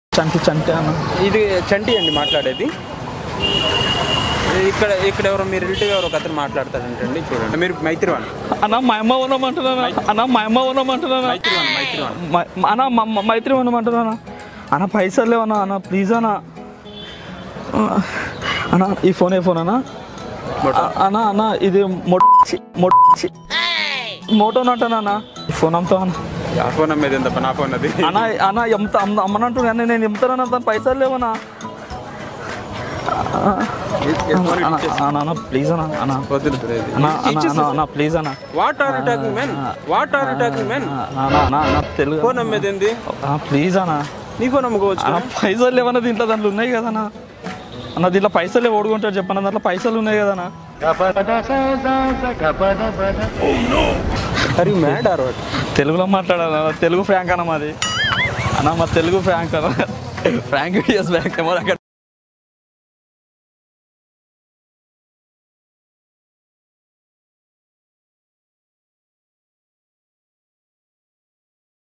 చంటి చంటి అన్న ఇది చంటి అండి మాట్లాడేది ఇక్కడ ఇక్కడ ఎవరో మీ రిలేటివ్ ఎవరో ఒక అతను మాట్లాడతాడంటండి చూడండి మీరు మైత్రివాన్ అన్న మా అమ్మ ఉండమంటున్నాను అన్న మా అమ్మ ఉండమంటున్నాను మైత్రివాన్ మైత్రివాన్ మ- అన్న మా అమ్మ- మైత్రి ఉండమంటున్నాను అన్న పైసలు లేవన్నా అన్న ప్లీజ్ అన్న అన్న ఈ ఫోన్ ఏ ఫోన్ అన్న అ- అన్న అన్న ఇది మొట్టి మొట్టి మోటో అంటానా ఈ ఫోన్ అమ్ముతా అన్న ఆ ఫోన్ అమ్మేది ఎంత నా ఫోన్ అది అన్న అన్న ఎంత అమ్మనంటు కానీ నేను ఎంతానన్నా తన పైసలు లేవన్నా అన్న అన్న, అన్న ప్లీజ్ అన్న అన్న వద్దు అన్న అన్న అన్న అన్న ప్లీజ్ అన్న what are talking men what are talking men అన్న అన్న అన్న తెలుగు ఫోన్ అమ్మేది ఏంది ప్లీజ్ అన్న నీ ఫోన్ అమ్ముకోవచ్చు అన్న పైసలు లేవన్న దీంట్లో దాంట్లో ఉన్నాయి కదన్నా అన్న దీంట్లో పైసలు లేవు ఓడుకుంటాడు చెప్పన్న దాంట్లో పైసలు ఉన్నాయి కదన్నా అరే మ్యాడ్ ఆర్ వాట్ తెలుగులో మాట్లాడాలన్న తెలుగు ఫ్రాంక్ అన్న మాది అన్న మా తెలుగు ఫ్రాంక్ అన్న ఫ్రాంక్ వీడియోస్ బ్యాంక్ అక్కడ